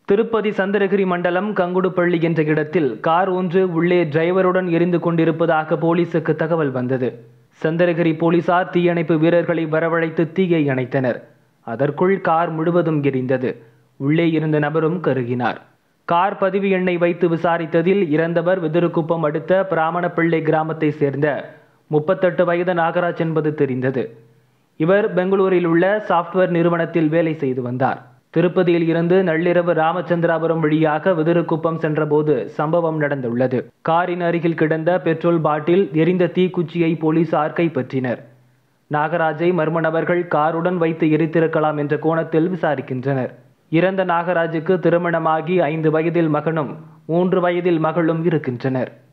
திருப்பதி சந்திரகிரி மண்டலம் கங்குடுப்பள்ளி என்ற இடத்தில் கார் ஒன்று உள்ளே டிரைவருடன் எரிந்து கொண்டிருப்பதாக போலீசுக்கு தகவல் வந்தது சந்திரகிரி போலீசார் தீயணைப்பு வீரர்களை வரவழைத்து தீயை அணைத்தனர் அதற்குள் கார் முழுவதும் எரிந்தது உள்ளே இருந்த நபரும் கருகினார் கார் பதிவு எண்ணை வைத்து விசாரித்ததில் இறந்தவர் விதிருக்குப்பம் அடுத்த பிராமணப்பிள்ளை கிராமத்தை சேர்ந்த முப்பத்தெட்டு வயது நாகராஜ் என்பது தெரிந்தது இவர் பெங்களூரில் உள்ள சாஃப்ட்வேர் நிறுவனத்தில் வேலை செய்து வந்தார் திருப்பதியில் இருந்து நள்ளிரவு ராமச்சந்திராபுரம் வழியாக விதிருக்குப்பம் சென்றபோது சம்பவம் நடந்துள்ளது காரின் அருகில் கிடந்த பெட்ரோல் பாட்டில் எரிந்த தீக்குச்சியை போலீசார் கைப்பற்றினர் நாகராஜை மர்ம நபர்கள் காருடன் வைத்து எரித்திருக்கலாம் என்ற கோணத்தில் விசாரிக்கின்றனர் இறந்த நாகராஜுக்கு திருமணமாகி ஐந்து வயதில் மகனும் மூன்று வயதில் மகளும் இருக்கின்றனர்